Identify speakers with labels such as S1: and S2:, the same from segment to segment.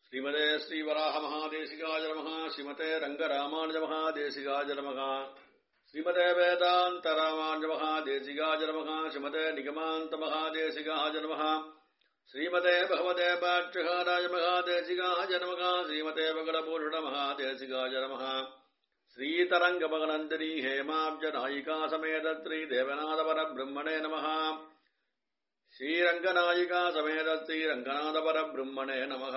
S1: ஸ்ரீமதே ஸ்ரீவராக மகாதேசிகாஜ நமகா ஸ்ரீமதே ரங்கராமானுஜ மகாதேசிகாஜ நமகா ஸ்ரீமதே வேதாந்த ராமானுஜ மகாதேசிகாஜ நமகா ஸ்ரீமதே நிகமாந்த மகாதேசிகாஜ நமகா ஸ்ரீமதே பகவதே பாட்சகாராஜ மகாதேசிகாஜ நமகா ஸ்ரீமதே பகடபூஷண மகாதேசிகாஜ நமகா श्रीतरङ्गमगनन्दिनी हेमाब्जनायिका समेत श्रीदेवनाथपरब्रह्मणे नमः श्रीरङ्गनायिका समेत श्रीरङ्गनाथपरब्रह्मणे नमः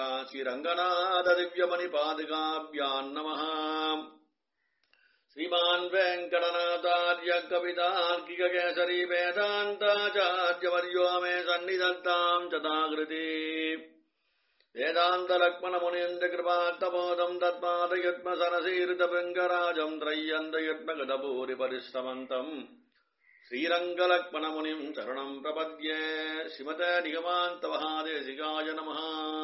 S1: श्रीरङ्गनाथदिव्यमणिपादिकाभ्याम् नमः श्रीमान् वेङ्कटनाथार्य कवितार्किककेसरी वेदान्ताचार्यवर्यो मे सन्निधत्ताम् चताकृति वेदान्तलक्ष्मणमुनीन्द्रकृपात्तबोधम् तत्पादयुग्मसरसीर्तभृङ्गराजम् त्रय्यन्तयुग्मगतभूरि परिश्रमन्तम् श्रीरङ्गलक्ष्मणमुनिम् शरणम् प्रपद्ये श्रीमते निगमान्तमहादेशिकाय நமः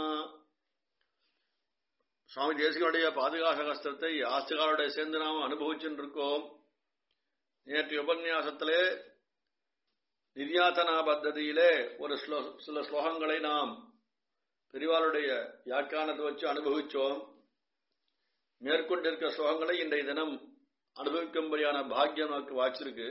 S1: சுவாமி தேசிகனுடைய பாதுகாச கஷ்டத்தை ஆஸ்திகாரோட சேர்ந்து நாம் அனுபவிச்சுட்டு இருக்கோம் நேற்று உபன்யாசத்திலே நிர்யாத்தனா பத்ததியிலே ஒரு சில ஸ்லோகங்களை நாம் பெரிவாளுடைய வியாக்கியானத்தை வச்சு அனுபவிச்சோம் மேற்கொண்டிருக்க ஸ்லோகங்களை இன்றைய தினம் அனுபவிக்கும்படியான பாக்கியம் நமக்கு வாச்சிருக்கு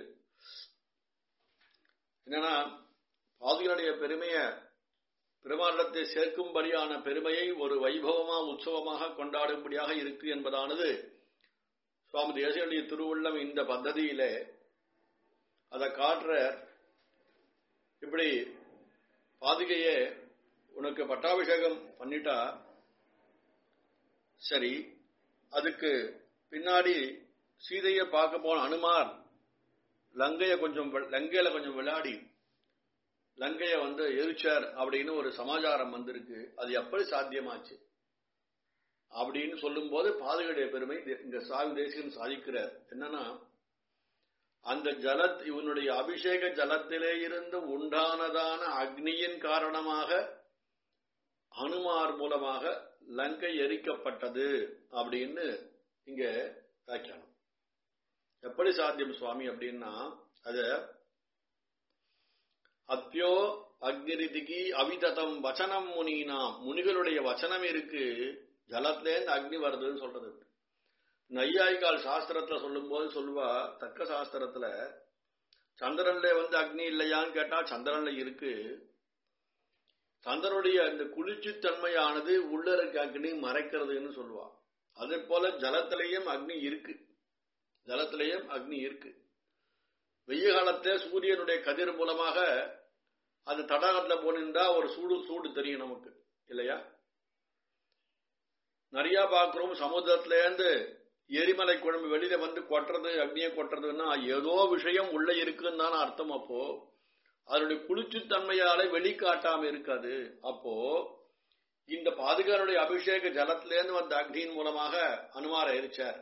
S1: என்னன்னா பாதுகளுடைய பெருமையை பெருமாளிடத்தை சேர்க்கும்படியான பெருமையை ஒரு வைபவமா உற்சவமாக கொண்டாடும்படியாக இருக்கு என்பதானது சுவாமி தேசியனுடைய திருவுள்ளம் இந்த பദ്ധதியிலே அதை காட்டுற இப்படி பாதுகையே உனக்கு பட்டாபிஷேகம் பண்ணிட்டா சரி அதுக்கு பின்னாடி சீதையை பார்க்க போன அனுமார் லங்கைய கொஞ்சம் லங்கையில கொஞ்சம் விளையாடி லங்கைய வந்து எரிச்சார் அப்படின்னு ஒரு சமாச்சாரம் வந்திருக்கு அது எப்படி சாத்தியமாச்சு அப்படின்னு சொல்லும் போது பாதுகையுடைய பெருமை இங்க சாவி தேசிகன் சாதிக்கிறார் என்னன்னா அந்த ஜலத் இவனுடைய அபிஷேக ஜலத்திலே இருந்து உண்டானதான அக்னியின் காரணமாக அனுமார் மூலமாக லங்கை எரிக்கப்பட்டது அப்படின்னு இங்க வியாக்கியானம் எப்படி சாத்தியம் சுவாமி அப்படின்னா அத அத்தியோ அக்னிரிதிகி அவிததம் வச்சனம் முனினா முனிகளுடைய வச்சனம் இருக்கு ஜலத்திலேருந்து அக்னி வருதுன்னு சொல்றது நையாய்கால் சாஸ்திரத்துல சொல்லும் போது சொல்லுவா தக்க சாஸ்திரத்துல சந்திரன்ல வந்து அக்னி இல்லையான்னு கேட்டா சந்திரன்ல இருக்கு சந்திரனுடைய அந்த குளிர்ச்சித்தன்மையானது உள்ள இருக்க அக்னி மறைக்கிறதுன்னு சொல்லுவா அதே போல ஜலத்திலையும் அக்னி இருக்கு ஜலத்திலையும் அக்னி இருக்கு வெய்ய காலத்துல சூரியனுடைய கதிர் மூலமாக அது தடாகத்துல போனிருந்தா ஒரு சூடு சூடு தெரியும் நமக்கு இல்லையா நிறைய பாக்குறோம் சமுத்திரத்துல இருந்து எரிமலை குழம்பு வெளியில வந்து கொட்டுறது அக்னியை கொட்டுறதுன்னா ஏதோ விஷயம் உள்ள இருக்குன்னு தானே அர்த்தம் அப்போ அதனுடைய குளிர்ச்சித்தன்மையால வெளிக்காட்டாம இருக்காது அப்போ இந்த பாதுகாருடைய அபிஷேக ஜலத்திலேருந்து வந்த அக்னியின் மூலமாக அனுமார எரிச்சார்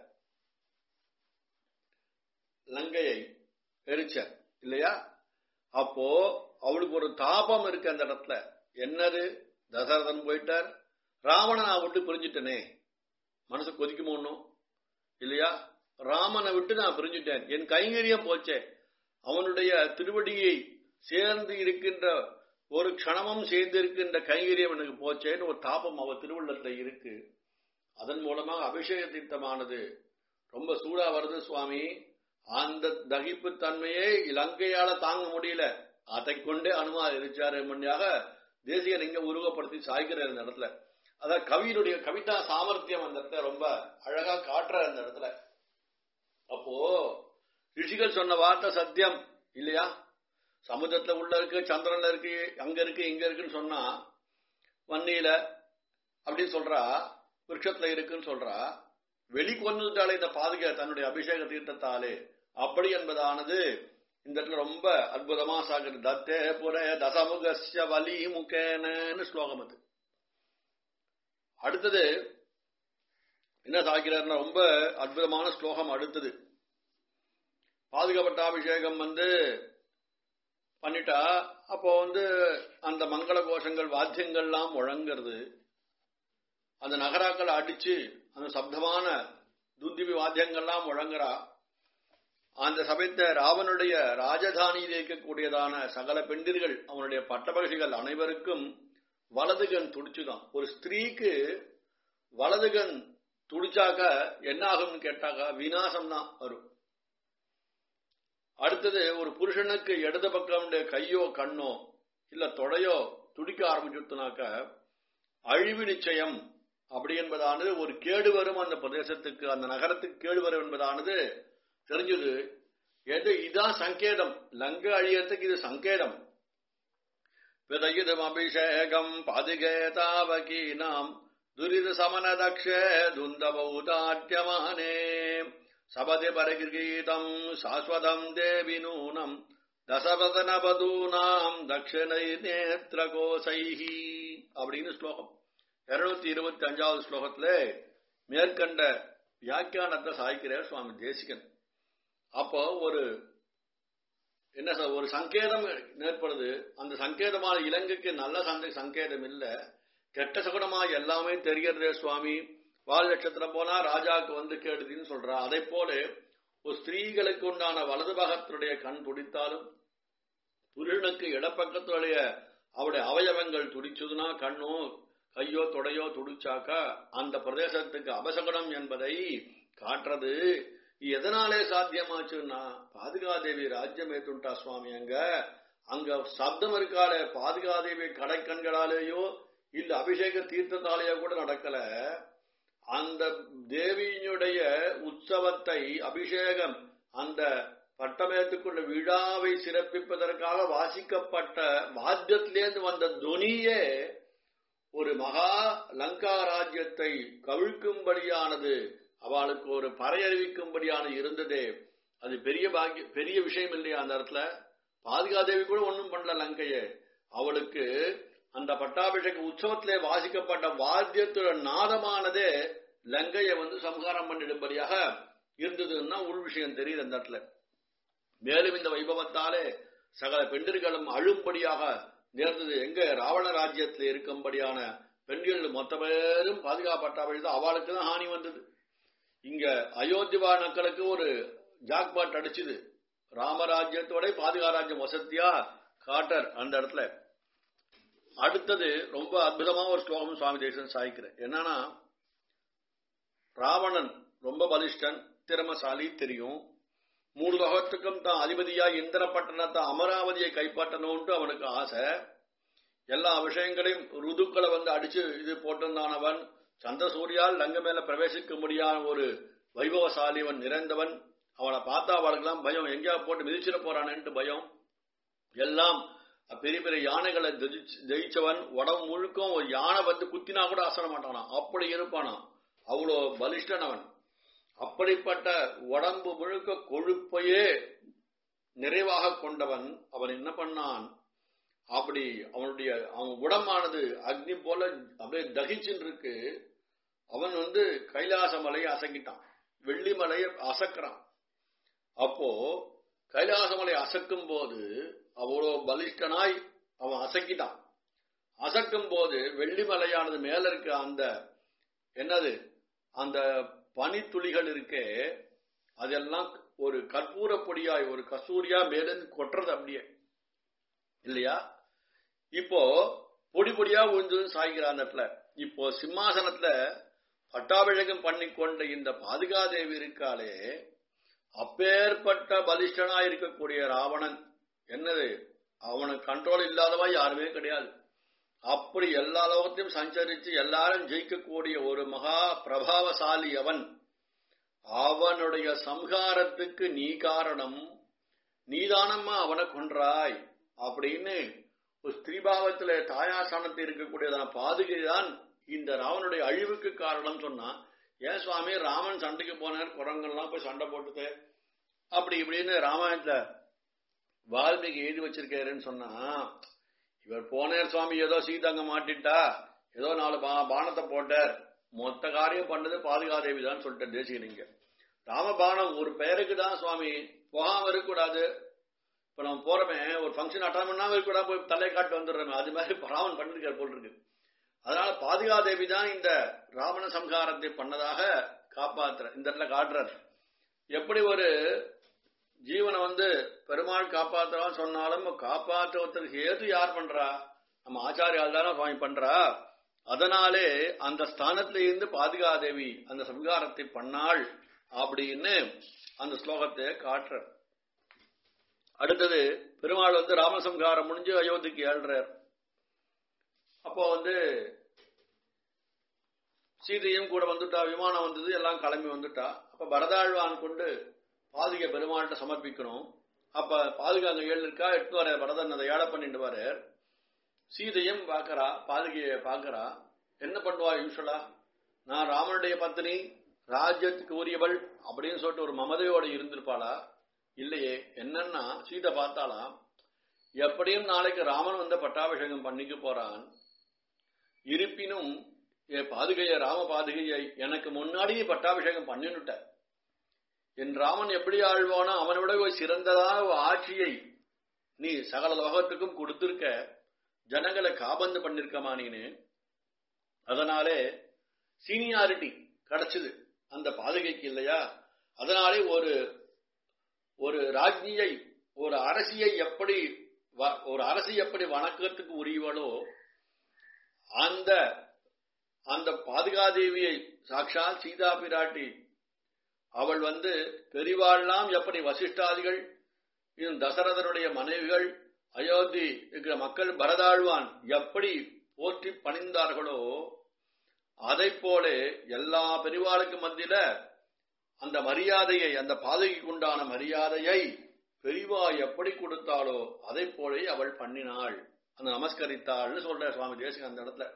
S1: லங்கையை எரிச்சார் இல்லையா அப்போ அவளுக்கு ஒரு தாபம் இருக்கு அந்த இடத்துல என்னது தசரதன் போயிட்டார் ராவணன் நான் விட்டு பிரிஞ்சுட்டனே மனசு கொதிக்குமோ ஒன்னும் இல்லையா ராமனை விட்டு நான் பிரிஞ்சுட்டேன் என் கைங்கரியம் போச்சே அவனுடைய திருவடியை சேர்ந்து இருக்கின்ற ஒரு க்ஷணமும் சேர்ந்து இருக்கின்ற கைங்கரியம் எனக்கு போச்சேன்னு ஒரு தாபம் அவ திருவள்ளத்துல இருக்கு அதன் மூலமாக அபிஷேக தீர்த்தமானது ரொம்ப சூடா வருது சுவாமி அந்த தகிப்பு தன்மையை இலங்கையால தாங்க முடியல அதை கொண்டே அனுமார் இருச்சாரு மணியாக தேசியர் இங்க உருவப்படுத்தி சாய்க்கிறார் இந்த இடத்துல அதான் கவியினுடைய கவிதா சாமர்த்தியம் அந்த இடத்துல ரொம்ப அழகா காட்டுற அந்த இடத்துல அப்போ ரிஷிகள் சொன்ன வார்த்தை சத்தியம் இல்லையா சமுத்திரத்துல உள்ள இருக்கு சந்திரன்ல இருக்கு அங்க இருக்கு இங்க இருக்குன்னு சொன்னா வன்னியில அப்படின்னு சொல்றா விருட்சத்துல இருக்குன்னு சொல்றா வெளி கொண்டுட்டாலே இந்த பாதுகா தன்னுடைய அபிஷேக தீர்த்தத்தாலே அப்படி என்பதானது இந்த இடத்துல ரொம்ப அற்புதமா சாகுது தத்தே புர தசமுகஸ்ய வலி முகேனு ஸ்லோகம் அது அடுத்தது என்ன சாகிறார்னா ரொம்ப அற்புதமான ஸ்லோகம் அடுத்தது பாதுகாப்பட்ட அபிஷேகம் வந்து பண்ணிட்டா அப்போ வந்து அந்த மங்கள கோஷங்கள் வாத்தியங்கள்லாம் முழங்கிறது அந்த நகராக்கள் அடிச்சு அந்த சப்தமான துந்திவி வாத்தியங்கள்லாம் முழங்குறா அந்த சமயத்த ராவனுடைய ராஜதானியில் இருக்கக்கூடியதான சகல பெண்டிர்கள் அவனுடைய பட்டபகிகள் அனைவருக்கும் வலது கண் துடிச்சுதான் ஒரு ஸ்திரீக்கு வலதுகன் துடிச்சாக்க என்ன ஆகும்னு கேட்டாக்கா விநாசம் தான் வரும் அடுத்தது ஒரு புருஷனுக்கு இடது பக்கம் கையோ கண்ணோ இல்ல தொடையோ துடிக்க ஆரம்பிச்சுனாக்க அழிவு நிச்சயம் அப்படி என்பதானது ஒரு கேடு வரும் அந்த பிரதேசத்துக்கு அந்த நகரத்துக்கு கேடு வரும் என்பதானது தெரிஞ்சது எது இதான் சங்கேதம் லங்க அழியறதுக்கு இது சங்கேதம் விதயிதம் அபிஷேகம் பாதிகேதாவகீனாம் துரித சமன தக்ஷ துந்தபௌதாட்யமானே சபதி பரகிரகீதம் சாஸ்வதம் தேவி நூனம் தசவதனபதூனாம் தட்சிணை நேத்திர கோசைஹி அப்படின்னு ஸ்லோகம் இருநூத்தி இருபத்தி அஞ்சாவது ஸ்லோகத்துல மேற்கண்ட வியாக்கியானத்தை சாய்க்கிறார் சுவாமி தேசிகன் அப்போ ஒரு என்ன சார் ஒரு சங்கேதம் ஏற்படுது அந்த சங்கேதமான இலங்கைக்கு நல்ல சந்தை சங்கேதம் இல்ல கெட்ட சகுனமா எல்லாமே தெரியறதே சுவாமி வால் நட்சத்திரம் போனா ராஜாவுக்கு வந்து கேடுதுன்னு சொல்றா அதை போல ஒரு ஸ்திரீகளுக்கு உண்டான வலது பாகத்தினுடைய கண் துடித்தாலும் புருஷனுக்கு இடப்பக்கத்துடைய அவருடைய அவயவங்கள் துடிச்சதுன்னா கண்ணோ கையோ தொடையோ துடிச்சாக்கா அந்த பிரதேசத்துக்கு அபசகுணம் என்பதை காட்டுறது எதனாலே சாத்தியமாச்சுன்னா பாதுகாதேவி ராஜ்யம் ஏத்துட்டா சுவாமி அங்க அங்க சப்தம் இருக்காளே பாதுகாதேவி கடைக்கண்களாலேயோ இல்ல அபிஷேக தீர்த்தத்தாலேயோ கூட நடக்கல அந்த தேவியினுடைய உற்சவத்தை அபிஷேகம் அந்த பட்டமேத்துக்குள்ள விழாவை சிறப்பிப்பதற்காக வாசிக்கப்பட்ட வாத்தியத்திலேருந்து வந்த துனியே ஒரு மகா லங்கா ராஜ்யத்தை கவிழ்க்கும்படியானது அவளுக்கு ஒரு பறையறிவிக்கும்படியான இருந்ததே அது பெரிய பாக்கிய பெரிய விஷயம் இல்லையா அந்த இடத்துல பாதுகாதேவி கூட ஒன்றும் பண்ணல லங்கைய அவளுக்கு அந்த பட்டாபிஷேக உற்சவத்திலே வாசிக்கப்பட்ட வாத்தியத்தோட நாதமானதே லங்கையை வந்து சம்ஹாரம் பண்ணிடும்படியாக இருந்ததுன்னா உள் விஷயம் தெரியுது அந்த இடத்துல மேலும் இந்த வைபவத்தாலே சகல பெண்டிர்களும் அழும்படியாக நேர்ந்தது எங்க ராவண ராஜ்யத்தில் இருக்கும்படியான பெண்கள் மொத்த பேரும் பாதுகாப்பட்டாவழி தான் அவளுக்கு தான் ஹானி வந்தது இங்க அயோத்திவா மக்களுக்கு ஒரு ஜாக்பாட் அடிச்சுது ராமராஜ்யத்தோட பாதுகாராஜ்யம் வசதியா காட்டர் அந்த இடத்துல அடுத்தது ரொம்ப அற்புதமா ஒரு ஸ்லோகம் சுவாமி தேசன் சாய்க்கிறேன் என்னன்னா ராவணன் ரொம்ப பலிஷ்டன் திறமசாலி தெரியும் மூணு லோகத்துக்கும் தான் அதிபதியா இந்திர பட்டணத்தை அமராவதியை கைப்பற்றணும்ட்டு அவனுக்கு ஆசை எல்லா விஷயங்களையும் ருதுக்களை வந்து அடிச்சு இது போட்டிருந்தானவன் சந்திரசூரியால் லங்க மேல பிரவேசிக்க முடியாத ஒரு வைபவசாலி அவன் நிறைந்தவன் அவனை பார்த்தா அவளுக்கெல்லாம் பயம் எங்கேயா போட்டு மிதிச்சிட போறானேன்ட்டு பயம் எல்லாம் பெரிய பெரிய யானைகளை ஜெயிச்சவன் உடம்பு முழுக்கும் ஒரு யானை வந்து குத்தினா கூட அசர மாட்டானா அப்படி இருப்பானா அவ்வளோ பலிஷ்டன் அவன் அப்படிப்பட்ட உடம்பு முழுக்க கொழுப்பையே நிறைவாக கொண்டவன் அவன் என்ன பண்ணான் அப்படி அவனுடைய அவன் உடம்பானது அக்னி போல அப்படியே தகிச்சுன்னு இருக்கு அவன் வந்து கைலாச மலையை அசங்கிட்டான் வெள்ளி மலையை அசக்கிறான் அப்போ கைலாச மலையை அசக்கும் போது அவ்வளோ பலிஷ்டனாய் அவன் அசக்கிட்டான் அசக்கும் போது வெள்ளிமலையானது மேல இருக்க அந்த என்னது அந்த பனித்துளிகள் இருக்கே அதெல்லாம் ஒரு கற்பூர பொடியாய் ஒரு கசூரியா மேலிருந்து கொட்டுறது அப்படியே இல்லையா இப்போ பொடி பொடியா விழுந்து சாய்கிறான் அந்த இடத்துல இப்போ சிம்மாசனத்துல பட்டாபிஷேகம் பண்ணி கொண்ட இந்த பாதுகாதேவி இருக்காளே அப்பேற்பட்ட பலிஷ்டனா இருக்கக்கூடிய ராவணன் என்னது அவனுக்கு கண்ட்ரோல் இல்லாதவா யாருமே கிடையாது அப்படி எல்லா லோகத்தையும் சஞ்சரித்து எல்லாரும் ஜெயிக்கக்கூடிய ஒரு மகா பிரபாவசாலி அவன் அவனுடைய சம்ஹாரத்துக்கு நீ காரணம் நீதானம்மா அவனை கொன்றாய் அப்படின்னு ஒரு ஸ்திரீபாவத்துல தாயாசானத்தில் இருக்கக்கூடியதான பாதுகைதான் இந்த ராவனுடைய அழிவுக்கு காரணம் சொன்னா ஏன் சுவாமி ராமன் சண்டைக்கு போனார் குரங்கெல்லாம் போய் சண்டை போட்டுது அப்படி இப்படின்னு ராமாயணத்துல வால்மீகி எழுதி வச்சிருக்காருன்னு சொன்னா இவர் போனார் சுவாமி ஏதோ சீதாங்க மாட்டிட்டா ஏதோ நாலு பானத்தை போட்டார் மொத்த காரியம் பண்ணது பாதுகாதேவி தான் சொல்லிட்டு தேசிகனிங்க ராமபானம் ஒரு பெயருக்கு தான் சுவாமி போகாம இருக்கக்கூடாது இப்ப நம்ம போறோமே ஒரு ஃபங்க்ஷன் அட்டன் பண்ணாம இருக்கக்கூடாது போய் தலை காட்டு வந்துடுறோமே அது மாதிரி ராமன் பண்ணிருக்காரு போல் இருக்கு அதனால பாதுகாதேவி தான் இந்த ராவண சம்ஹாரத்தை பண்ணதாக காப்பாத்துற இந்த இடத்துல காட்டுறார் எப்படி ஒரு ஜீவனை வந்து பெருமாள் காப்பாத்துறான்னு சொன்னாலும் காப்பாற்றுவதற்கு ஏது யார் பண்றா நம்ம ஆச்சாரியால் தானே சுவாமி பண்றா அதனாலே அந்த ஸ்தானத்தில இருந்து பாதுகாதேவி அந்த சம்ஹாரத்தை பண்ணாள் அப்படின்னு அந்த ஸ்லோகத்தை காட்டுற அடுத்தது பெருமாள் வந்து ராமசம்ஹாரம் முடிஞ்சு அயோத்திக்கு ஏழ்றார் அப்போ வந்து சீதையும் கூட வந்துட்டா விமானம் வந்தது எல்லாம் கிளம்பி வந்துட்டா அப்ப பரதாழ்வான் கொண்டு பாதுகை பெருமாள்கிட்ட சமர்ப்பிக்கணும் அப்ப பாதுகா அங்க ஏழு இருக்கா எட்டு வர பரதன் அதை ஏழை பண்ணிட்டு வர சீதையும் பாக்கறா பாதுகையை பாக்கறா என்ன பண்ணுவா யூஸ்வலா நான் ராமனுடைய பத்தினி ராஜ்யத்துக்கு உரியவள் அப்படின்னு சொல்லிட்டு ஒரு மமதையோட இருந்திருப்பாளா இல்லையே என்னன்னா சீதை பார்த்தாலாம் எப்படியும் நாளைக்கு ராமன் வந்த பட்டாபிஷேகம் பண்ணிக்க போறான் இருப்பினும் என் பாதுகைய ராம பாதுகையை எனக்கு முன்னாடியே பட்டாபிஷேகம் பண்ணினுட்ட என் ராமன் எப்படி ஆழ்வானோ அவனை விட ஒரு சிறந்ததாக ஒரு ஆட்சியை நீ சகல லோகத்துக்கும் கொடுத்திருக்க ஜனங்களை காபந்து பண்ணிருக்கமா நீனு அதனாலே சீனியாரிட்டி கிடைச்சது அந்த பாதுகைக்கு இல்லையா அதனாலே ஒரு ஒரு ராஜ்ஞியை ஒரு அரசியை எப்படி வ- ஒரு அரசி எப்படி வணக்கத்துக்கு உரியவளோ அந்த அந்த பாதுகாதேவியை சாட்சாத் சீதா பிராட்டி அவள் வந்து பெரிவாள்லாம் எப்படி வசிஷ்டாதிகள் இன்னும் தசரதனுடைய மனைவிகள் அயோத்தி இருக்கிற மக்கள் பரதாழ்வான் எப்படி போற்றி பணிந்தார்களோ அதைப் போல எல்லா பெரிவாளுக்கு மத்தியில அந்த மரியாதையை அந்த பாதைக்கு உண்டான மரியாதையை பெரிவா எப்படி கொடுத்தாளோ அதைப் போல அவள் பண்ணினாள் அந்த நமஸ்கரித்தாள்னு சொல்ற சுவாமி தேசிக அந்த இடத்துல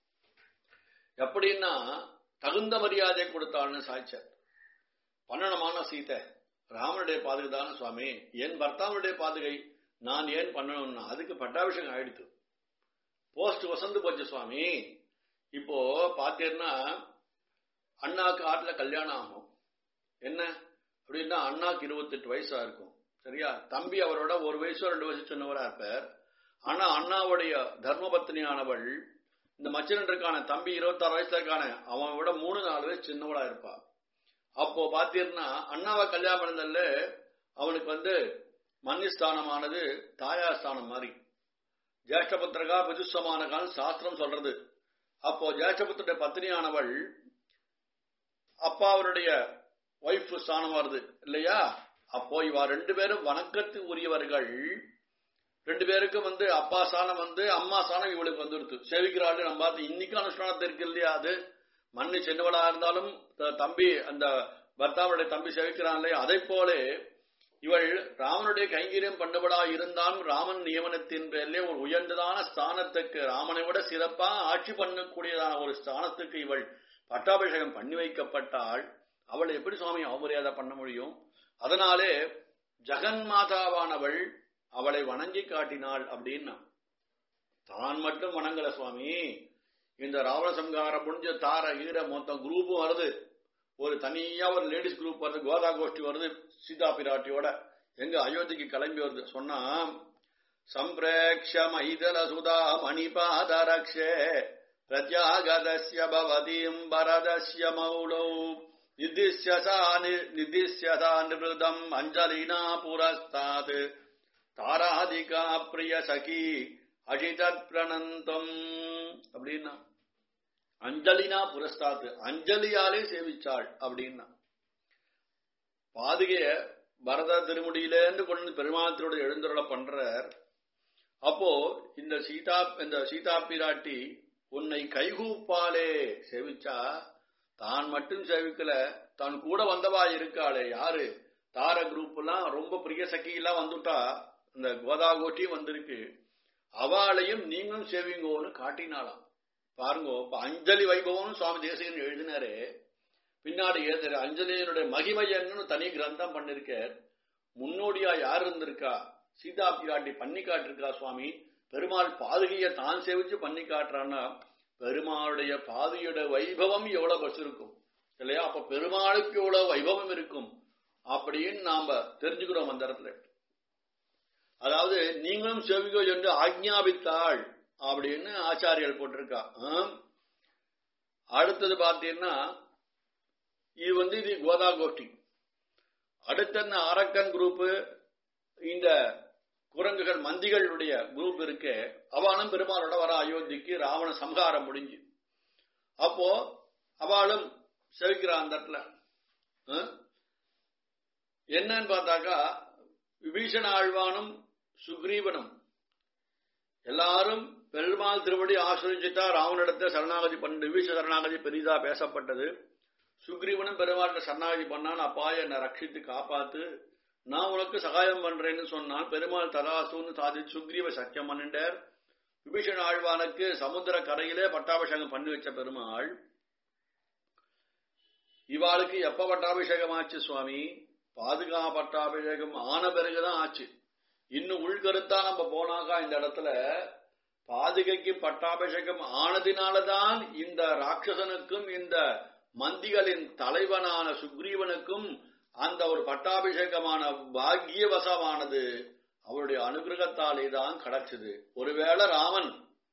S1: எப்படின்னா தகுந்த மரியாதை கொடுத்தாள்னு சாய்ச்சார் பண்ணணுமான சீதை ராமனுடைய பாதுகை தானே சுவாமி என் பர்த்தாவுடைய பாதுகை நான் ஏன் பண்ணணும்னா அதுக்கு பட்டாபிஷேகம் ஆயிடுத்து போஸ்ட் வசந்து போச்சு சுவாமி இப்போ பாத்தீங்கன்னா அண்ணாக்கு ஆட்டுல கல்யாணம் ஆகும் என்ன அப்படின்னா அண்ணாக்கு இருபத்தெட்டு வயசா இருக்கும் சரியா தம்பி அவரோட ஒரு வயசோ ரெண்டு வயசு சின்னவரா இருப்பார் ஆனா அண்ணாவுடைய தர்மபத்னியானவள் இந்த மச்சனருக்கான தம்பி இருபத்தாறு வயசுல இருக்கான அவன் விட மூணு நாலு வயசு சின்னவளா இருப்பா அப்போ பாத்தீங்கன்னா அண்ணாவை கல்யாணம் பண்ணதில்ல அவனுக்கு வந்து மன்னிஸ்தானமானது தாயார் ஸ்தானம் மாதிரி ஜேஷ்டபுத்திரகா பிதுசமானகான் சாஸ்திரம் சொல்றது அப்போ ஜேஷ்டபுத்திர பத்னியானவள் அப்பா அவருடைய ஒய்ஃப் ஸ்தானம் வருது இல்லையா அப்போ இவா ரெண்டு பேரும் வணக்கத்து உரியவர்கள் ரெண்டு பேருக்கும் வந்து அப்பா ஸ்தானம் வந்து அம்மா ஸ்தானம் இவளுக்கு வந்துடுது சேவிக்கிறாள் நம்ம பார்த்து இன்னைக்கு அனுஷ்டானத்தை இருக்கு இல்லையா அது மண்ணு சின்னவளா இருந்தாலும் த- தம்பி அந்த பர்த்தாவுடைய தம்பி சேவிக்கிறான் இல்லையா அதை போல இவள் ராமனுடைய கைங்கரியம் பண்ணவளா இருந்தாலும் ராமன் நியமனத்தின் பேரிலே ஒரு உயர்ந்ததான ஸ்தானத்துக்கு ராமனை விட சிறப்பா ஆட்சி பண்ணக்கூடியதான ஒரு ஸ்தானத்துக்கு இவள் பட்டாபிஷேகம் பண்ணி வைக்கப்பட்டாள் அவளை எப்படி சுவாமி அவமரியாதை பண்ண முடியும் அதனாலே ஜெகன் மாதாவானவள் அவளை வணங்கி காட்டினாள் அப்படின்னா தான் மட்டும் வணங்கல சுவாமி இந்த ராவண சம்ஹாரம் முடிஞ்ச தார ஈர மொத்தம் குரூப்பும் வருது ஒரு தனியா ஒரு லேடிஸ் குரூப் வருது கோதா கோஷ்டி வருது சீதா பிராட்டியோட எங்க அயோத்திக்கு கிளம்பி வருது சொன்னா சம்பிரேக்ஷ மைதல சுதா மணிபாதரக்ஷே பிரத்யாகதஸ்ய பவதீம் பரதஸ்ய மௌலௌ நிதிஷ்யசா நி- நிதிஷ்யசா நிருதம் அஞ்சலினா புரஸ்தாத் தாராதிகா பிரிய சகி அஷிதத் பிரணந்தம் அப்படின்னா அஞ்சலினா புரஸ்தாத்து அஞ்சலியாலே சேவிச்சாள் அப்படின்னா பாதுகைய பரத திருமுடியிலேருந்து கொண்டு வந்து பெருமாளத்தோட எழுந்தருள பண்றார் அப்போ இந்த சீதா இந்த சீதா பிராட்டி உன்னை கைகூப்பாலே சேவிச்சா தான் மட்டும் சேவிக்கல தான் கூட வந்தவா இருக்காளே யாரு தார குரூப் எல்லாம் ரொம்ப பிரிய சகி எல்லாம் வந்துட்டா இந்த கோதாகோட்டியும் வந்திருக்கு அவளையும் நீங்களும் சேவிங்கோன்னு காட்டினாளாம் பாருங்க இப்ப அஞ்சலி வைபவம்னு சுவாமி தேசிகன் எழுதினாரு பின்னாடி எழுதுற அஞ்சலியினுடைய மகிமை என்னன்னு தனி கிரந்தம் பண்ணிருக்கார் முன்னோடியா யார் இருந்திருக்கா சீதா பிராட்டி பண்ணி காட்டிருக்கா சுவாமி பெருமாள் பாதுகையை தான் சேவிச்சு பண்ணி காட்டுறான்னா பெருமாளுடைய பாதுகையோட வைபவம் எவ்வளவு பஸ் இருக்கும் இல்லையா அப்ப பெருமாளுக்கு எவ்வளவு வைபவம் இருக்கும் அப்படின்னு நாம தெரிஞ்சுக்கிறோம் அந்த இடத்துல அதாவது நீங்களும் செவிகோ என்று ஆக்ஞாபித்தாள் அப்படின்னு ஆச்சாரியர்கள் போட்டிருக்கா ஆம். அடுத்தது பார்த்தீங்கன்னா இது வந்து இது கோதா கோஷ்டி அடுத்த இந்த அரக்கன் குரூப் இந்த குரங்குகள் மந்திகளுடைய குரூப் இருக்கு அவனும் பெருமாளோட வர அயோத்திக்கு ராவண சம்ஹாரம் முடிஞ்சு அப்போ அவளும் செவிக்கிறா அந்த இடத்துல ஆ? என்னன்னு பார்த்தாக்கா விபீஷண ஆழ்வானும் சுக்ரீவனும் எல்லாரும் பெருமாள் திருவடி ஆசிரிச்சுட்டா ராவனிடத்தை சரணாகதி பண்ண விபீஷ சரணாகதி பெரிதா பேசப்பட்டது சுக்ரீவனும் பெருமாள்கிட்ட சரணாகதி பண்ணான் அப்பா என்னை ரட்சித்து காப்பாத்து நான் உனக்கு சகாயம் பண்றேன்னு சொன்னான் பெருமாள் தராசுன்னு சாதிச்சு சுக்ரீவ சத்தியம் பண்ணிட்டார் விபீஷண ஆழ்வானுக்கு சமுத்திர கரையிலே பட்டாபிஷேகம் பண்ணி வச்ச பெருமாள் இவாளுக்கு எப்ப பட்டாபிஷேகம் ஆச்சு சுவாமி பாதுகா பட்டாபிஷேகம் ஆன பிறகுதான் ஆச்சு இன்னும் உள்கருத்தா நம்ம போனாக்கா இந்த இடத்துல பாதுகைக்கு பட்டாபிஷேகம் ஆனதினாலதான் இந்த ராட்சசனுக்கும் இந்த மந்திகளின் தலைவனான சுக்ரீவனுக்கும் அந்த ஒரு பட்டாபிஷேகமான பாக்கியவசமானது அவருடைய அனுகிரகத்தாலே தான் கிடைச்சது ஒருவேளை ராமன்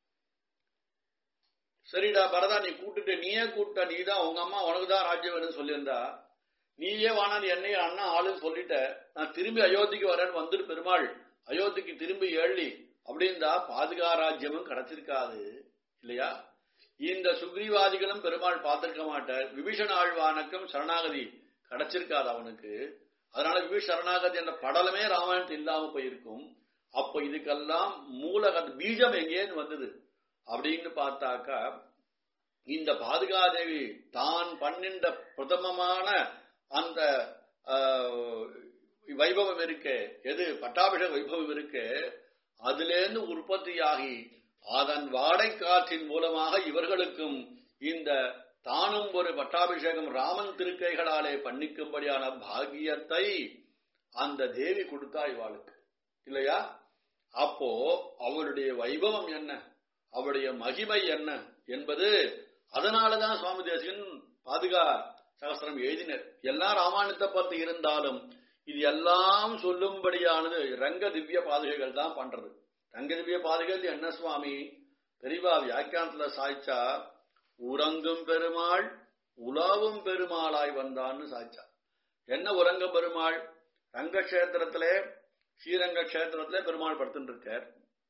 S1: சரிடா பரதா நீ கூட்டுட்டு நீயே கூட்ட நீ தான் உங்க அம்மா உனக்கு தான் ராஜ்யம் வேணும்னு சொல்லியிருந்தா நீயே வானா நீ என்னைய அண்ணா ஆளுன்னு சொல்லிட்ட நான் திரும்பி அயோத்திக்கு வரேன்னு வந்துட்டு பெருமாள் அயோத்திக்கு திரும்பி ஏழி அப்படின்றா பாதுகா ராஜ்யமும் கிடைச்சிருக்காது இல்லையா இந்த சுக்ரீவாதிகளும் பெருமாள் பார்த்திருக்க மாட்டார் விபீஷண ஆழ்வானுக்கும் சரணாகதி கிடைச்சிருக்காது அவனுக்கு அதனால விபீஷ சரணாகதி என்ற படலமே ராமாயணத்தில் இல்லாம போயிருக்கும் அப்ப இதுக்கெல்லாம் மூல பீஜம் எங்கேன்னு வந்தது அப்படின்னு பார்த்தாக்கா இந்த பாதுகாதேவி தான் பண்ணின்ற பிரதமமான அந்த ஆஹ், வைபவம் இருக்கே எது பட்டாபிஷேக வைபவம் இருக்கே அதிலேருந்து உற்பத்தியாகி அதன் வாடை காற்றின் மூலமாக இவர்களுக்கும் இந்த தானும் ஒரு பட்டாபிஷேகம் ராமன் திருக்கைகளாலே பண்ணிக்கும்படியான பாக்கியத்தை அந்த தேவி கொடுத்தா இவாளுக்கு இல்லையா அப்போ அவளுடைய வைபவம் என்ன அவளுடைய மகிமை என்ன என்பது அதனாலதான் சுவாமி தேசிகன் பாதுகா சகஸ்திரம் எழுதினர் எல்லாம் ராமாயணத்தை பத்தி இருந்தாலும் இது எல்லாம் சொல்லும்படியானது ரங்க திவ்ய பாதுகைகள் தான் பண்றது ரங்க திவ்ய பாதுகைகள் என்ன சுவாமி பெரியவா வியாக்கியானத்துல சாய்ச்சா உறங்கும் பெருமாள் உலாவும் பெருமாளாய் வந்தான்னு சாய்ச்சா என்ன உறங்க பெருமாள் ரங்க கஷேத்திரத்திலே ஸ்ரீரங்க கஷேத்திரத்திலே பெருமாள் படுத்துட்டு இருக்கார்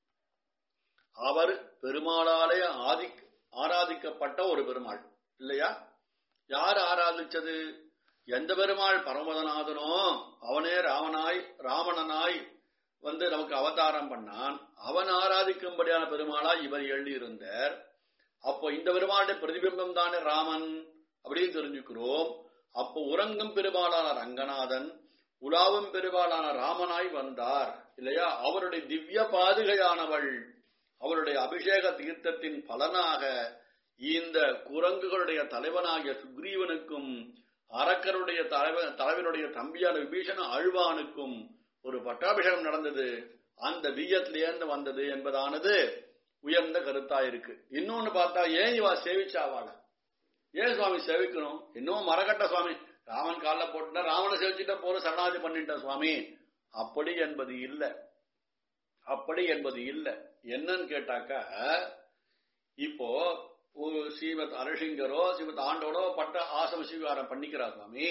S1: அவர் பெருமாளாலே ஆதி ஆராதிக்கப்பட்ட ஒரு பெருமாள் இல்லையா யார் ஆராதிச்சது எந்த பெருமாள் பரமதநாதனோ அவனே ராமனாய் ராவணனாய் வந்து நமக்கு அவதாரம் பண்ணான் அவன் ஆராதிக்கும்படியான பெருமாளாய் இவர் எழுதியிருந்தார் அப்போ இந்த பெருமாளுடைய பிரதிபிம்பம் தானே ராமன் அப்படின்னு தெரிஞ்சுக்கிறோம் அப்போ உறங்கும் பெருமாளான ரங்கநாதன் உலாவும் பெருமாளான ராமனாய் வந்தார் இல்லையா அவருடைய திவ்ய பாதுகையானவள் அவருடைய அபிஷேக தீர்த்தத்தின் பலனாக இந்த குரங்குகளுடைய தலைவனாகிய சுக்ரீவனுக்கும் அரக்கருடைய தலைவ- தலைவனுடைய தம்பியான விபீஷண ஆழ்வானுக்கும் ஒரு பட்டாபிஷேகம் நடந்தது அந்த வீயத்திலேருந்து வந்தது என்பதானது உயர்ந்த கருத்தா இருக்கு இன்னொன்னு பார்த்தா ஏன் இவா சேவிச்சாவாள ஏன் சுவாமி சேவிக்கணும் இன்னும் மரகட்ட சுவாமி ராமன் காலில் போட்டுட்டா ராவண சேவிச்சுட்டா போற சரணாதி பண்ணிட்ட சுவாமி அப்படி என்பது இல்ல அப்படி என்பது இல்ல என்னன்னு கேட்டாக்கா இப்போ ஒரு ஸ்ரீமத் அரசிங்கரோ ஸ்ரீமத் ஆண்டோடோ பட்ட ஆசம ஸ்வீகாரம் பண்ணிக்கிறா சுவாமி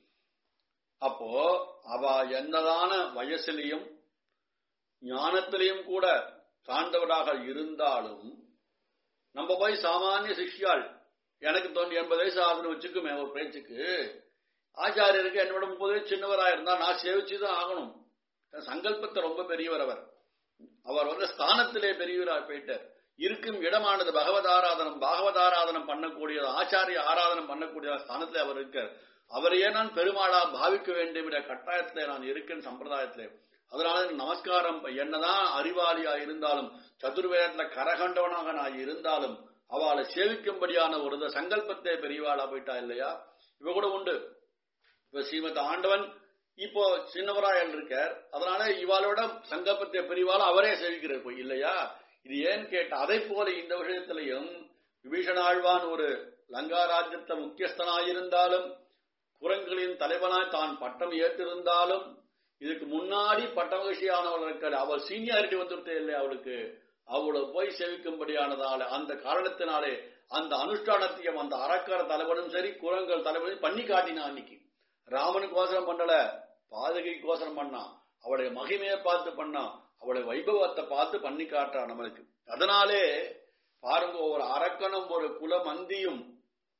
S1: அப்போ அவ என்னதான வயசுலையும் ஞானத்திலையும் கூட சார்ந்தவராக இருந்தாலும் நம்ம போய் சாமானிய சிஷ்யாள் எனக்கு தோன்றி எண்பது வயசு ஆகுதுன்னு வச்சுக்குமே ஒரு பேச்சுக்கு ஆச்சாரியருக்கு என்னோட முப்பது வயசு சின்னவரா இருந்தா நான் சேவிச்சுதான் ஆகணும் சங்கல்பத்தை ரொம்ப பெரியவர் அவர் அவர் வந்து ஸ்தானத்திலே பெரியவரா போயிட்டார் இருக்கும் இடமானது பகவத் ஆராதனம் பாகவத் ஆராதனம் பண்ணக்கூடியது ஆச்சாரிய ஆராதனம் பண்ணக்கூடிய ஸ்தானத்திலே அவர் இருக்கார் அவரையே நான் பெருமாளா பாவிக்க வேண்டும் என்ற கட்டாயத்திலே நான் இருக்கேன் சம்பிரதாயத்திலே அதனால எனக்கு நமஸ்காரம் என்னதான் அறிவாளியா இருந்தாலும் சதுர்வேதத்துல கரகண்டவனாக நான் இருந்தாலும் அவளை சேவிக்கும்படியான ஒரு த- சங்கல்பத்தை பெரியவாளா போயிட்டா இல்லையா இவ கூட உண்டு இப்ப ஸ்ரீமத் ஆண்டவன் இப்போ சின்னவராயல் இருக்கார் அதனால இவாளோட சங்கல்பத்தை பெரியவாள் அவரே சேவிக்கிறார் போய் இல்லையா இது ஏன் கேட்ட அதை போல இந்த விஷயத்திலையும் விபீஷணாழ்வான் ஒரு லங்கா ராஜ்யத்த முக்கியஸ்தனாயிருந்தாலும் குரங்குகளின் தலைவனாய் தான் பட்டம் ஏற்றிருந்தாலும் இதுக்கு முன்னாடி பட்ட மகிழ்ச்சியானவள் இருக்காள் அவள் சீனியாரிட்டி வந்துருத்தே இல்லை அவளுக்கு அவளை போய் சேவிக்கும்படியானதால அந்த காரணத்தினாலே அந்த அனுஷ்டானத்தையும் அந்த அரக்கர தலைவனும் சரி குரங்கள் தலைவனும் பண்ணி காட்டினான் அன்னைக்கு ராமனுக்கு கோசரம் பண்ணல பாதகைக்கு கோசரம் பண்ணான் அவளுடைய மகிமையை பார்த்து பண்ணான் அவளுடைய வைபவத்தை பார்த்து பண்ணி காட்டுறான் நம்மளுக்கு அதனாலே பாருங்க ஒரு அரக்கனும் ஒரு குலமந்தியும்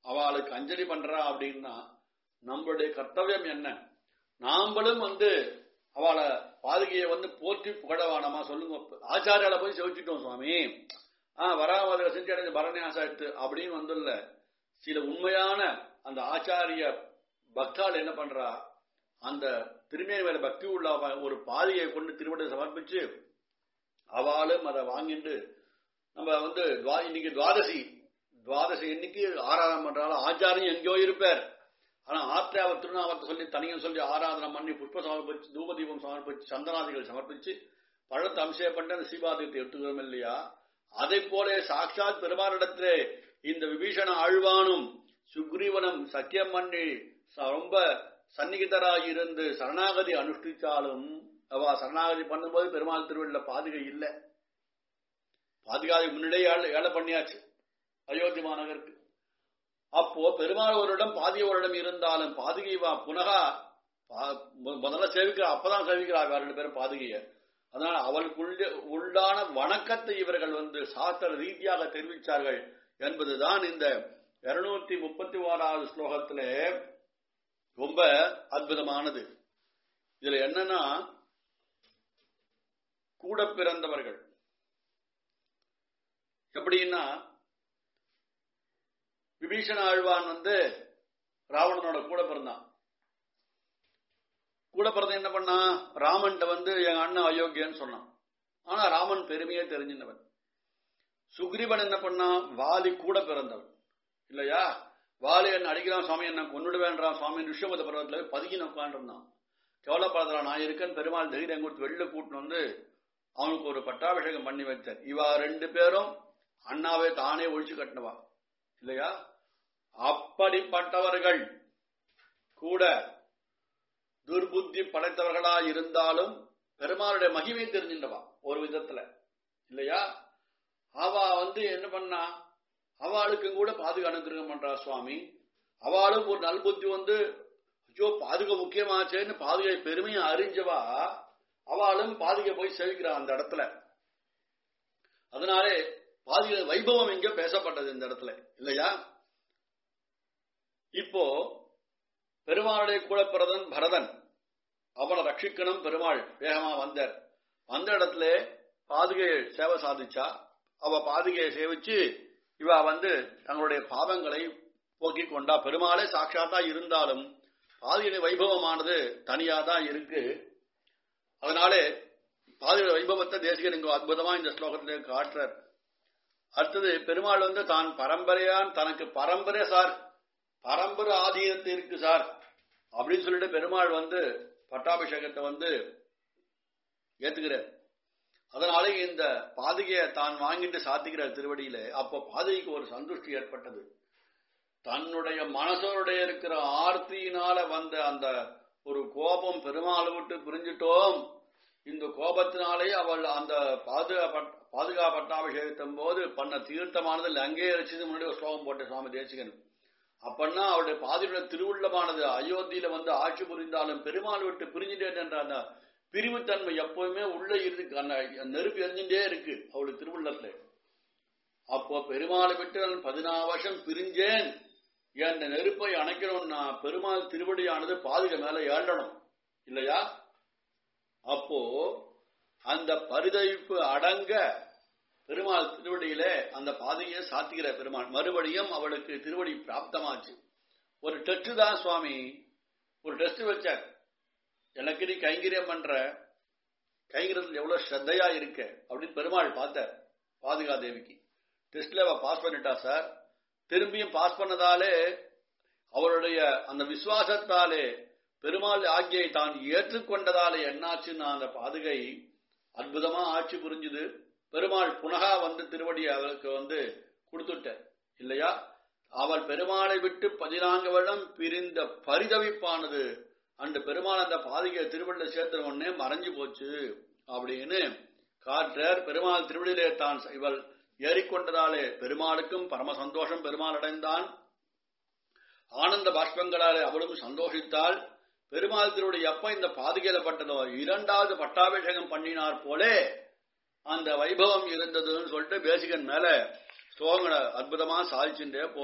S1: அவளுக்கு அஞ்சலி பண்றா அப்படின்னா நம்மளுடைய கர்த்தவியம் என்ன நாம்பளும் வந்து அவளை பாதுகையை வந்து போற்றி புகழ வேணாமா சொல்லுங்க ஆச்சாரியால போய் செவிச்சிட்டோம் சுவாமி ஆஹ் வராமத செஞ்சு அடைஞ்ச பரணியாசாயிட்டு அப்படின்னு வந்துள்ள சில உண்மையான அந்த ஆச்சாரிய பக்தாள் என்ன பண்றா அந்த திருமேனி மேல பக்தி உள்ள அவ ஒரு பாதையை கொண்டு திருவடி சமர்ப்பிச்சு அவளும் அதை வாங்கிட்டு நம்ம வந்து துவா- இன்னைக்கு துவாதசி துவாதசி இன்னைக்கு ஆராதனை பண்றாலும் ஆச்சாரியம் எங்கேயோ இருப்பார் ஆனா ஆத்திராவ திருநாமத்தை சொல்லி தனியும் சொல்லி ஆராதனை பண்ணி புஷ்ப சமர்ப்பிச்சு தூபதீபம் சமர்ப்பிச்சு சந்தனாதிகள் சமர்ப்பிச்சு பழத்தை அபிஷேகம் பண்ணி அந்த சீபாதீபத்தை எடுத்துக்கிறோம் இல்லையா அதை போல சாட்சாத் பெருமானிடத்திலே இந்த விபீஷண ஆழ்வானும் சுக்ரீவனும் சக்கியம் பண்ணி ச- ரொம்ப சந்நிகிதராய் இருந்து சரணாகதி அனுஷ்டிச்சாலும் அவ சரணாகதி பண்ணும்போது பெருமாள் திருவள்ளுல பாதுகை இல்லை பாதுகாதி முன்னிடையே ஏழை ஏழை பண்ணியாச்சு அயோத்தி மாநகருக்கு அப்போ பெருமாள் ஒரு பாதிய ஒரு இருந்தாலும் பாதுகை வா புனகா பா- மு- முதல்ல சேவிக்கிறா அப்பதான் சேவிக்கிறா வேற ரெண்டு பேரும் பாதுகைய அதனால அவளுக்குள்ள உள்ளான வணக்கத்தை இவர்கள் வந்து சாஸ்திர ரீதியாக தெரிவித்தார்கள் என்பதுதான் இந்த இருநூத்தி முப்பத்தி ஓராவது ஸ்லோகத்திலே ரொம்ப அற்புதமானது இதுல என்னன்னா கூட பிறந்தவர்கள் எப்படின்னா விபீஷண ஆழ்வான் வந்து ராவணனோட கூட பிறந்தான் கூட பிறந்த என்ன பண்ணா ராமன்ட்ட வந்து என் அண்ணன் அயோக்கியன்னு சொன்னான் ஆனா ராமன் பெருமையே தெரிஞ்சினவன் சுக்ரீவன் என்ன பண்ணா வாலி கூட பிறந்தவன் இல்லையா வாலி என்ன அடிக்கிறான் சுவாமி என்ன கொன்னுடுவேன்றான் சுவாமி ரிஷபத பருவத்துல போய் பதுங்கி உட்காந்துருந்தான் கவலைப்படாதா நான் இருக்கேன் பெருமாள் தைரியம் கொடுத்து வெளில கூட்டின்னு வந்து அவனுக்கு ஒரு பட்டாபிஷேகம் பண்ணி வச்சார் இவா ரெண்டு பேரும் அண்ணாவே தானே ஒழிச்சு கட்டினவா இல்லையா அப்படிப்பட்டவர்கள் கூட துர்புத்தி படைத்தவர்களா இருந்தாலும் பெருமாளுடைய மகிமை தெரிஞ்சின்றவா ஒரு விதத்துல இல்லையா அவ வந்து என்ன பண்ணா அவளுக்கும் கூட பாதுகா அனுகிரகம் பண்றா சுவாமி அவளும் ஒரு நல்புத்தி வந்து ஐயோ பாதுகா முக்கியமாச்சேன்னு பாதுகை பெருமையை அறிஞ்சவா அவளும் பாதுகை போய் சேவிக்கிறா அந்த இடத்துல அதனாலே பாதுகை வைபவம் எங்க பேசப்பட்டது இந்த இடத்துல இல்லையா இப்போ பெருமாளுடைய கூட பிறந்தன் பரதன் அவனை ரட்சிக்கணும் பெருமாள் வேகமா வந்தார் வந்த இடத்துல பாதுகையை சேவை சாதிச்சா அவ பாதுகையை சேவிச்சு இவ வந்து தங்களுடைய பாவங்களை போக்கிக் கொண்டா பெருமாளே சாட்சாத்தா இருந்தாலும் பாதுகை வைபவமானது தனியா தான் இருக்கு அதனாலே பாதுகை வைபவத்தை தேசிகர் இங்க அற்புதமா இந்த ஸ்லோகத்திலே காட்டுறார் அடுத்தது பெருமாள் வந்து தான் பரம்பரையான் தனக்கு பரம்பரை சார் பரம்பரை ஆதீனத்து இருக்கு சார் அப்படின்னு சொல்லிட்டு பெருமாள் வந்து பட்டாபிஷேகத்தை வந்து ஏத்துக்கிறார் அதனாலே இந்த பாதுகையை தான் வாங்கிட்டு சாத்திக்கிற திருவடியில அப்ப பாதுகைக்கு ஒரு சந்துஷ்டி ஏற்பட்டது தன்னுடைய மனசோடைய இருக்கிற ஆர்த்தியினால வந்த அந்த ஒரு கோபம் பெருமாளை விட்டு பிரிஞ்சிட்டோம் இந்த கோபத்தினாலே அவள் அந்த பாதுகா பாதுகா பட்டாபிஷேகத்தின் போது பண்ண தீர்த்தமானது லங்கே அரிச்சது முன்னாடி ஒரு ஸ்லோகம் போட்ட சுவாமி தேசிகன் அப்பன்னா அவருடைய பாதியோட திருவுள்ளமானது அயோத்தியில வந்து ஆட்சி புரிந்தாலும் பெருமாள் விட்டு பிரிஞ்சுட்டேன் என்ற அந்த பிரிவுத்தன்மை எப்பவுமே உள்ள இருக்கு அந்த நெருப்பு எரிஞ்சுட்டே இருக்கு அவளுடைய திருவுள்ளத்துல அப்போ பெருமாளை விட்டு நான் பதினாறு வருஷம் பிரிஞ்சேன் என் நெருப்பை அணைக்கணும்னா பெருமாள் திருவடியானது பாதுகை மேல ஏழணும் இல்லையா அப்போ அந்த பரிதவிப்பு அடங்க பெருமாள் திருவடியிலே அந்த பாதையை சாத்திக்கிற பெருமாள் மறுபடியும் அவளுக்கு திருவடி பிராப்தமாச்சு ஒரு டெஸ்ட் தான் சுவாமி ஒரு டெஸ்ட் வச்சார் எனக்கு நீ கைங்கரியம் பண்ற கைங்கரியத்தில் எவ்வளவு ஸ்ரத்தையா இருக்க அப்படின்னு பெருமாள் பார்த்தார் பாதுகா தேவிக்கு டெஸ்ட்ல அவ பாஸ் பண்ணிட்டா சார் திரும்பியும் பாஸ் பண்ணதாலே அவருடைய அந்த விசுவாசத்தாலே பெருமாள் ஆகியை தான் ஏற்றுக்கொண்டதாலே என்னாச்சுன்னா அந்த பாதுகை அற்புதமா ஆட்சி புரிஞ்சுது பெருமாள் புனகா வந்து திருவடி அவளுக்கு வந்து கொடுத்துட்ட இல்லையா அவள் பெருமாளை விட்டு பதினான்கு வருடம் பிரிந்த பரிதவிப்பானது அந்த பெருமாள் அந்த பாதிகை திருவள்ளுவர் சேர்த்த உடனே மறைஞ்சு போச்சு அப்படின்னு காற்றார் பெருமாள் திருவடியிலே தான் இவள் ஏறிக்கொண்டதாலே பெருமாளுக்கும் பரம சந்தோஷம் பெருமாள் அடைந்தான் ஆனந்த பாஷ்பங்களாலே அவளும் சந்தோஷித்தாள் பெருமாள் திருவடி எப்ப இந்த பாதுகையில பட்டதோ இரண்டாவது பட்டாபிஷேகம் பண்ணினார் போலே அந்த வைபவம் இருந்ததுன்னு சொல்லிட்டு பேசிகன் மேல ஸ்லோகங்களை அற்புதமா சாதிச்சுட்டே போற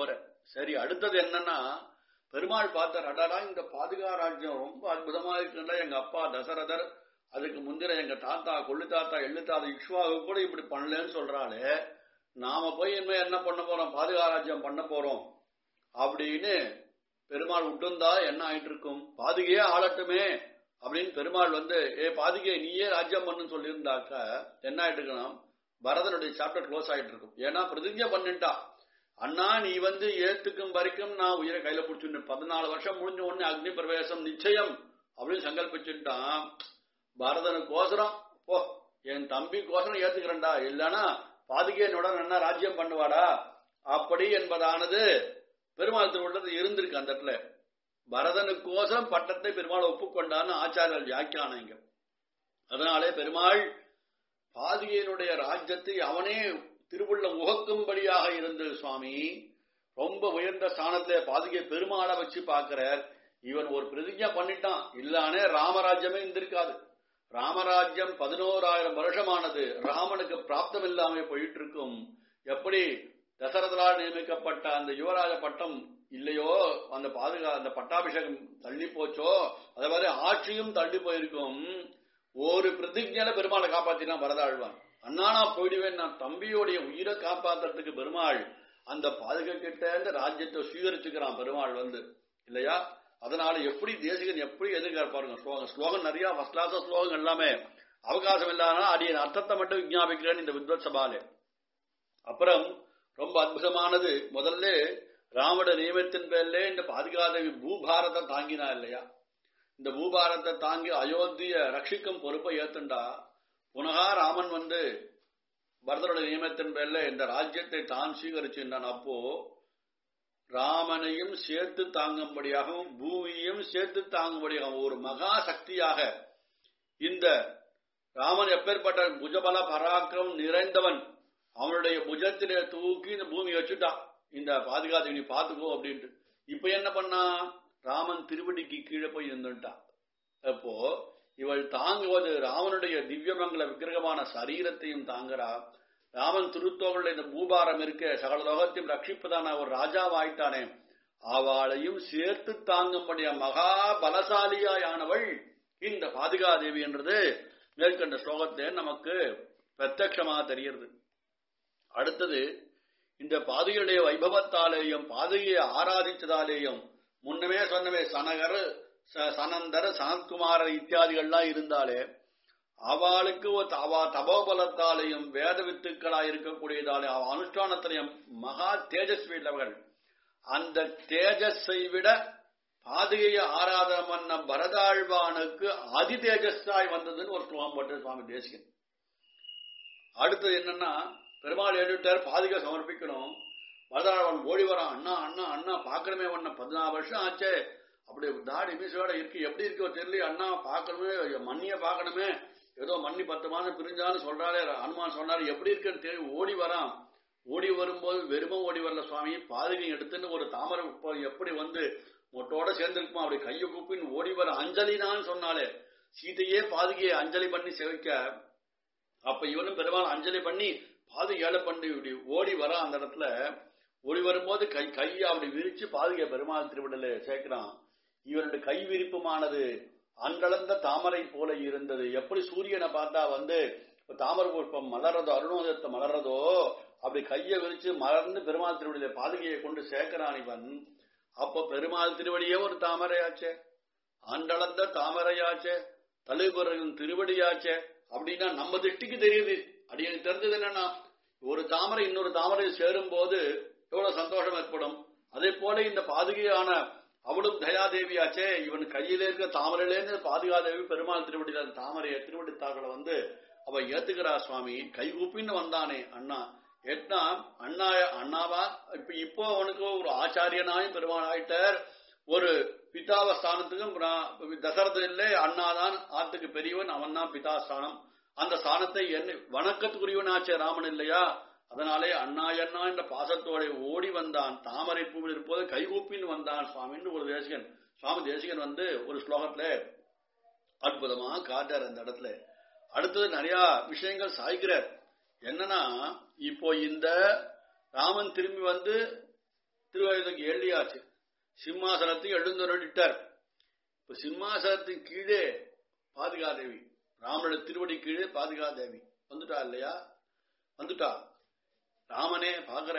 S1: சரி அடுத்தது என்னன்னா பெருமாள் பார்த்தார் அடாடா இந்த பாதுகா ராஜ்யம் ரொம்ப அற்புதமா இருக்குல்ல எங்க அப்பா தசரதர் அதுக்கு முந்தின எங்க தாத்தா கொள்ளு தாத்தா எள்ளு தாத்தா இக்ஷ்வாகு கூட இப்படி பண்ணலன்னு சொல்றாளே நாம போய் இனிமே என்ன பண்ண போறோம் பாதுகா ராஜ்யம் பண்ண போறோம் அப்படின்னு பெருமாள் விட்டுந்தா என்ன ஆயிட்டு இருக்கும் பாதுகையே ஆளட்டுமே அப்படின்னு பெருமாள் வந்து ஏ பாதுகை நீயே ராஜ்யம் பண்ணுன்னு சொல்லியிருந்தாக்க என்ன ஆயிட்டு இருக்கணும் பரதனுடைய சாப்டர் க்ளோஸ் ஆயிட்டு இருக்கும் ஏன்னா பிரதிஜை பண்ணிட்டா அண்ணா நீ வந்து ஏத்துக்கும் வரைக்கும் நான் உயிரை கையில பிடிச்சுன்னு பதினாலு வருஷம் முடிஞ்ச உடனே அக்னி பிரவேசம் நிச்சயம் அப்படின்னு சங்கல்பிச்சுட்டான் பரதனுக்கோசரம் போ என் தம்பிக்கோசரம் ஏத்துக்கிறேன்டா இல்லனா பாதுகையனோட என்ன ராஜ்யம் பண்ணுவாடா அப்படி என்பதானது பெருமாள் திருவுள்ளது இருந்திருக்கு அந்த இடத்துல பரதனுக்கோசரம் பட்டத்தை பெருமாள் ஒப்புக்கொண்டான்னு ஆச்சாரியர் வியாக்கியானம் இங்க அதனாலே பெருமாள் பாதுகையினுடைய ராஜ்யத்தை அவனே திருவுள்ள உகக்கும்படியாக இருந்தது சுவாமி ரொம்ப உயர்ந்த ஸ்தானத்துல பாதுகை பெருமாளை வச்சு பார்க்கிறார் இவன் ஒரு பிரதிஜா பண்ணிட்டான் இல்லானே ராமராஜ்யமே இருந்திருக்காது ராமராஜ்யம் பதினோராயிரம் வருஷமானது ராமனுக்கு பிராப்தம் இல்லாம போயிட்டு இருக்கும் எப்படி தசரதரால் நியமிக்கப்பட்ட அந்த யுவராஜ பட்டம் இல்லையோ அந்த பாதுகா அந்த பட்டாபிஷேகம் தள்ளி போச்சோ அதே மாதிரி ஆட்சியும் தள்ளி போயிருக்கும் ஒரு பிரதிஜையில பெருமாளை காப்பாத்தினா வரதாழ்வான் அண்ணா நான் போயிடுவேன் நான் தம்பியோடைய உயிரை காப்பாத்துறதுக்கு பெருமாள் அந்த பாதுகா கிட்ட இந்த ராஜ்யத்தை சுவீகரிச்சுக்கிறான் பெருமாள் வந்து இல்லையா அதனால எப்படி தேசிகன் எப்படி எதிர்கார் பாருங்க ஸ்லோகம் ஸ்லோகம் நிறைய ஃபர்ஸ்ட் கிளாஸ் ஸ்லோகம் எல்லாமே அவகாசம் இல்லாத அடிய அர்த்தத்தை மட்டும் விஞ்ஞாபிக்கிறேன் இந்த வித்வத் சபாலே அப்புறம் ரொம்ப அற்புதமானது முதல்ல ராமட நியமத்தின் பேர்ல இந்த பாதுகாதேவி பூபாரத்தை தாங்கினா இல்லையா இந்த பூபாரத்தை தாங்கி அயோத்திய ரட்சிக்கும் பொறுப்பை ஏத்துண்டா புனகா ராமன் வந்து பரதரோட நியமத்தின் பேர்ல இந்த ராஜ்யத்தை தான் சீகரிச்சின்றான் அப்போ ராமனையும் சேர்த்து தாங்கும்படியாகவும் பூமியையும் சேர்த்து தாங்கும்படியாகவும் ஒரு மகா சக்தியாக இந்த ராமன் எப்பேற்பட்ட புஜபல பராக்கிரம் நிறைந்தவன் அவனுடைய புஜத்திலே தூக்கி இந்த பூமி வச்சுட்டான் இந்த பாதுகாத்து நீ பாத்துக்கோ அப்படின்ட்டு இப்ப என்ன பண்ணா ராமன் திருவடிக்கு கீழே போய் இருந்துட்டான் அப்போ இவள் தாங்குவது ராமனுடைய திவ்யமங்கல விக்கிரகமான சரீரத்தையும் தாங்குறா ராமன் திருத்தோகளுடைய இந்த பூபாரம் இருக்க சகல லோகத்தையும் ரட்சிப்பதான ஒரு ராஜாவாயிட்டானே அவளையும் சேர்த்து தாங்கும்படிய மகா பலசாலியாயானவள் இந்த பாதுகாதேவி என்றது மேற்கண்ட ஸ்லோகத்தை நமக்கு பிரத்யட்சமாக தெரிகிறது அடுத்தது இந்த பாதுகையுடைய வைபவத்தாலேயும் பாதுகையை ஆராதிச்சதாலேயும் முன்னமே சொன்னவே சனகர் சனந்தர் சனத்குமாரர் இத்தியாதிகள்லாம் இருந்தாலே அவளுக்கு அவ தபோபலத்தாலையும் வேத வித்துக்களாய் இருக்கக்கூடியதாலே அவ அனுஷ்டானத்திலையும் மகா தேஜஸ்வி உள்ளவர்கள் அந்த தேஜஸை விட பாதுகையை ஆராதனம் பண்ண பரதாழ்வானுக்கு அதி தேஜஸாய் வந்ததுன்னு ஒரு ஸ்லோகம் போட்டு சுவாமி தேசிகன் அடுத்தது என்னன்னா பெருமாள் எழுட்டார் பாதுகை சமர்ப்பிக்கணும் பரதாழ்வான் ஓடி வரான் அண்ணா அண்ணா அண்ணா பாக்கணுமே ஒன்ன பதினாறு வருஷம் ஆச்சே அப்படி தாடி மீசோட இருக்கு எப்படி இருக்கோ தெரியல அண்ணா பார்க்கணுமே மண்ணிய பார்க்கணுமே ஏதோ மண்ணி பத்து மாதம் பிரிஞ்சாலும் சொல்றாரு அனுமான் சொன்னாரு எப்படி இருக்குன்னு தெரியும் ஓடி வரான் ஓடி வரும்போது வெறும ஓடி வரல சுவாமி பாதுகை எடுத்துன்னு ஒரு தாமரை எப்படி வந்து மொட்டோட சேர்ந்திருக்குமா அப்படி கையை கூப்பின்னு ஓடி வர அஞ்சலினான்னு சொன்னாலே சீதையே பாதுகையை அஞ்சலி பண்ணி செவிக்க அப்ப இவனும் பெருமாள் அஞ்சலி பண்ணி பாது ஏழை பண்ணி இப்படி ஓடி வர அந்த இடத்துல ஓடி வரும்போது கை கையை அப்படி விரிச்சு பாதுகை பெருமாள் திருவிடல சேர்க்கிறான் இவனுடைய கை விரிப்புமானது அன்றளந்த தாமரை போல இருந்தது எப்படி சூரியனை பார்த்தா வந்து தாமரை புஷ்பம் மலர்றதோ அருணோதயத்தை மலர்றதோ அப்படி கையை விரிச்சு மலர்ந்து பெருமாள் திருவடியில பாதுகையை கொண்டு சேர்க்கிறான் இவன் அப்ப பெருமாள் திருவடியே ஒரு தாமரையாச்சே ஆண்டளந்த தாமரையாச்சே தலைவரின் திருவடியாச்சே அப்படின்னா நம்ம திட்டிக்கு தெரியுது அப்படி எனக்கு தெரிஞ்சது என்னன்னா ஒரு தாமரை இன்னொரு தாமரை சேரும் போது எவ்வளவு சந்தோஷம் ஏற்படும் அதே போல இந்த பாதுகையான அவளும் தயாதேவியாச்சே இவன் கையில இருக்க தாமரையிலேருந்து பாதுகாதேவி பெருமாள் திருவடியில தாமரைய திருவடி தாக்களை வந்து அவ ஏத்துக்கிறா சுவாமி கைகூப்பின்னு வந்தானே அண்ணா ஏட்னா அண்ணா அண்ணாவா இப்ப இப்போ அவனுக்கு ஒரு ஆச்சாரியனாயும் பெருமாள் ஆயிட்டார் ஒரு பிதாவ ஸ்தானத்துக்கும் தசரத இல்லை அண்ணாதான் ஆத்துக்கு பெரியவன் அவன் தான் பிதா ஸ்தானம் அந்த ஸ்தானத்தை என்ன வணக்கத்துக்குரியவனாச்சே ராமன் இல்லையா அதனாலே அண்ணா அண்ணா என்ற பாசத்தோட ஓடி வந்தான் தாமரை பூவில் இருப்போது கைகூப்பின்னு வந்தான் சுவாமின்னு ஒரு தேசிகன் சுவாமி தேசிகன் வந்து ஒரு ஸ்லோகத்துல அற்புதமா காட்டார் அந்த இடத்துல அடுத்தது நிறைய விஷயங்கள் சாய்க்கிறார் என்னன்னா இப்போ இந்த ராமன் திரும்பி வந்து திருவயதுக்கு எள்ளியாச்சு சிம்மாசனத்தை எழுந்துருட்டார் இப்ப சிம்மாசனத்தின் கீழே பாதுகாதேவி ராமனோட திருவடி கீழே பாதுகாதேவி வந்துட்டா இல்லையா வந்துட்டா ராமனே பாக்குற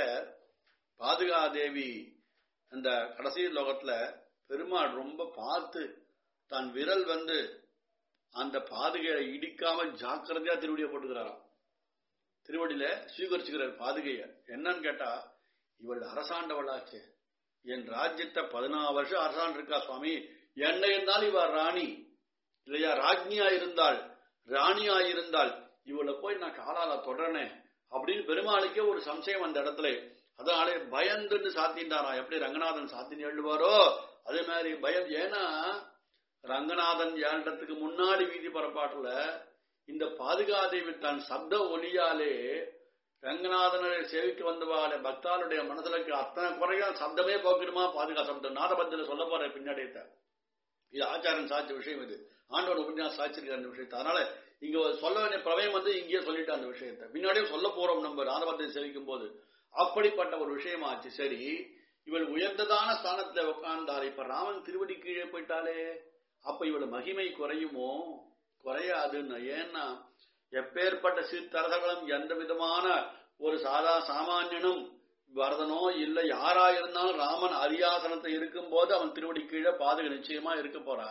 S1: பாதுகாதேவி அந்த கடைசி லோகத்துல பெருமாள் ரொம்ப பார்த்து தான் விரல் வந்து அந்த பாதுகையை இடிக்காம ஜாக்கிரதையா திருவடியை போட்டுக்கிறாராம் திருவடியில ஸ்வீகரிச்சுக்கிறார் பாதுகைய என்னன்னு கேட்டா இவள் அரசாண்டவளாச்சு என் ராஜ்யத்தை பதினாறு வருஷம் அரசாண்டு இருக்கா சுவாமி என்ன இருந்தால் இவள் ராணி இல்லையா ராஜ்னியா இருந்தால் ராணியா இருந்தால் இவளை போய் நான் காலால தொடரனே அப்படின்னு பெருமாளுக்கே ஒரு சம்சயம் அந்த இடத்துல அதனாலே பயந்துன்னு சாத்தின்றாராம் எப்படி ரங்கநாதன் சாத்தின்னு எழுதுவாரோ அதே மாதிரி பயம் ஏன்னா ரங்கநாதன் ஏழத்துக்கு முன்னாடி வீதி பரப்பாட்டுல இந்த பாதுகாதேவி தன் சப்த ஒலியாலே ரங்கநாதனை சேவிக்க வந்தவாளே பக்தாளுடைய மனசுல இருக்க அத்தனை குறையும் சப்தமே போக்கிடுமா பாதுகா சப்தம் நாதபத்தில சொல்ல போற பின்னாடியத்த இது ஆச்சாரன் சாட்சி விஷயம் இது ஆண்டோட உபன்யாசம் சாட்சிருக்க அந்த விஷயத்தை அதனால இங்க சொல்ல வேண்டிய பிரபயம் வந்து இங்கேயே சொல்லிட்டு அந்த விஷயத்தை பின்னாடியும் சொல்ல போறோம் நம்ம நாதபத்தை சேவிக்கும் போது அப்படிப்பட்ட ஒரு விஷயமாச்சு சரி இவள் உயர்ந்ததான ஸ்தானத்துல உட்கார்ந்தாள் இப்ப ராமன் திருவடி கீழே போயிட்டாலே அப்ப இவள் மகிமை குறையுமோ குறையாதுன்னு ஏன்னா எப்பேற்பட்ட சீர்தரசர்களும் எந்த விதமான ஒரு சாதா சாமானியனும் வரதனோ இல்ல யாரா இருந்தாலும் ராமன் அரியாசனத்தை இருக்கும் போது அவன் திருவடி கீழே பாதுகை நிச்சயமா இருக்க போறா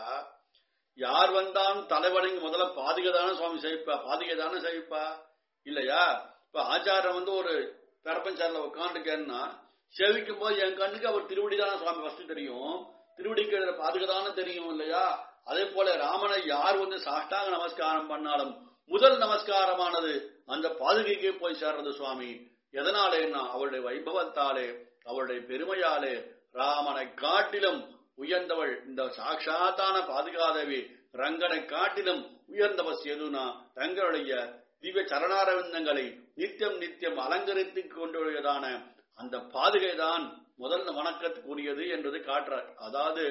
S1: யார் வந்தாலும் தலைவணங்கி முதல்ல பாதுகை தானே சுவாமி செய்ப்பா பாதுகை தானே செய்ப்பா இல்லையா இப்ப ஆச்சாரம் வந்து ஒரு பெரப்பஞ்சாரில் உட்காந்துக்கேன்னா சேவிக்கும் போது என் கண்ணுக்கு அவர் திருவடி தானே சுவாமி ஃபர்ஸ்ட் தெரியும் திருவடி கீழே பாதுகை தானே தெரியும் இல்லையா அதே போல ராமனை யார் வந்து சாஷ்டாங்க நமஸ்காரம் பண்ணாலும் முதல் நமஸ்காரமானது அந்த பாதுகைக்கே போய் சேர்றது சுவாமி எதனாலேன்னா அவளுடைய வைபவத்தாலே அவளுடைய பெருமையாலே ராமனை காட்டிலும் உயர்ந்தவள் இந்த சாட்சாத்தான பாதுகாதவி ரங்கனை காட்டிலும் உயர்ந்தவ சேதுனா ரங்கனுடைய திவ்ய சரணாரவிந்தங்களை நித்தியம் நித்தியம் அலங்கரித்துக் கொண்டுள்ளதான அந்த பாதுகை தான் முதல் வணக்கத்துக்குரியது என்பது காட்டுறார் அதாவது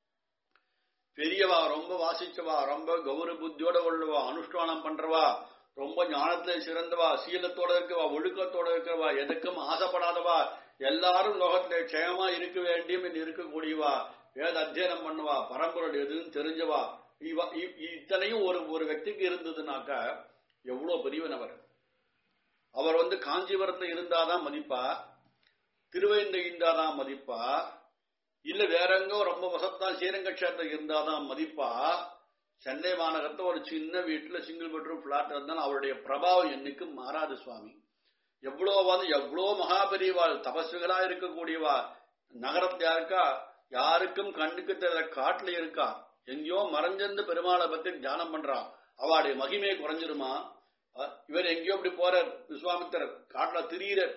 S1: பெரியவா ரொம்ப வாசிச்சவா ரொம்ப கௌர புத்தியோட உள்ளவா அனுஷ்டானம் பண்றவா ரொம்ப ஞானத்துல சிறந்தவா சீலத்தோட இருக்கவா ஒழுக்கத்தோட இருக்கிறவா எதுக்கும் ஆசைப்படாதவா எல்லாரும் லோகத்துல க்ஷேமா இருக்க வேண்டியும் என்று இருக்கக்கூடியவா வேத அத்தியனம் பண்ணுவா பரம்பொருள் எதுன்னு தெரிஞ்சவா இவ இத்தனையும் ஒரு ஒரு వ్యక్తిக்கு இருந்ததுனாக்க எவ்வளவு பெரியவன் அவர் அவர் வந்து காஞ்சிபுரத்துல இருந்தாதான் மதிப்பா திருவேந்த இருந்தாதான் மதிப்பா இல்ல வேற எங்கோ ரொம்ப வசத்தான் ஸ்ரீரங்கட்சேரத்தில் இருந்தாதான் மதிப்பா சென்னை மாநகரத்தை ஒரு சின்ன வீட்டுல சிங்கிள் பெட்ரூம் பிளாட் இருந்தாலும் அவருடைய பிரபாவம் என்னைக்கும் மாறாது சுவாமி எவ்வளோ வந்து எவ்வளோ மகாபெரியவாள் தபஸ்விகளா இருக்கக்கூடியவா நகரத்துல இருக்கா யாருக்கும் கண்ணுக்கு தெரியல காட்டுல இருக்கா எங்கேயோ மறைஞ்சிருந்து பெருமாளை பத்தி தியானம் பண்றா அவளுடைய மகிமையை குறைஞ்சிருமா இவர் எங்கேயோ இப்படி போறார் விஸ்வாமித்திரர் காட்டுல திரியர்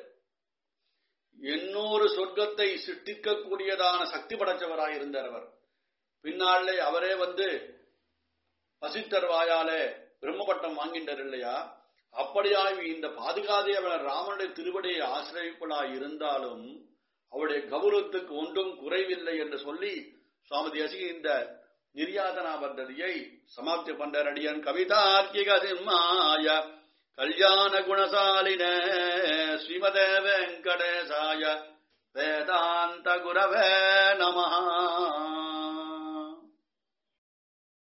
S1: எண்ணூறு சொர்க்கத்தை சிருஷ்டிக்கக்கூடியதான சக்தி படைச்சவராய் இருந்தார் அவர் பின்னாலே அவரே வந்து வசித்தர் வாயாலே பிரம்மபட்டம் வாங்கின்றார் இல்லையா அப்படியாக இந்த பாதுகாதே அவர் ராமனுடைய திருவடியை ஆசிரியப்படாய் இருந்தாலும் அவருடைய கௌரவத்துக்கு ஒன்றும் குறைவில்லை என்று சொல்லி சுவாமி தேசிக இந்த நிர்யாதனா பத்ததியை சமாப்தி பண்றார் அடியன் கவிதார்க்கிக சிம்மாய கல்யாண குணசாலின ஸ்ரீமதே வெங்கடேசாய வேதாந்த குரவே நமஹா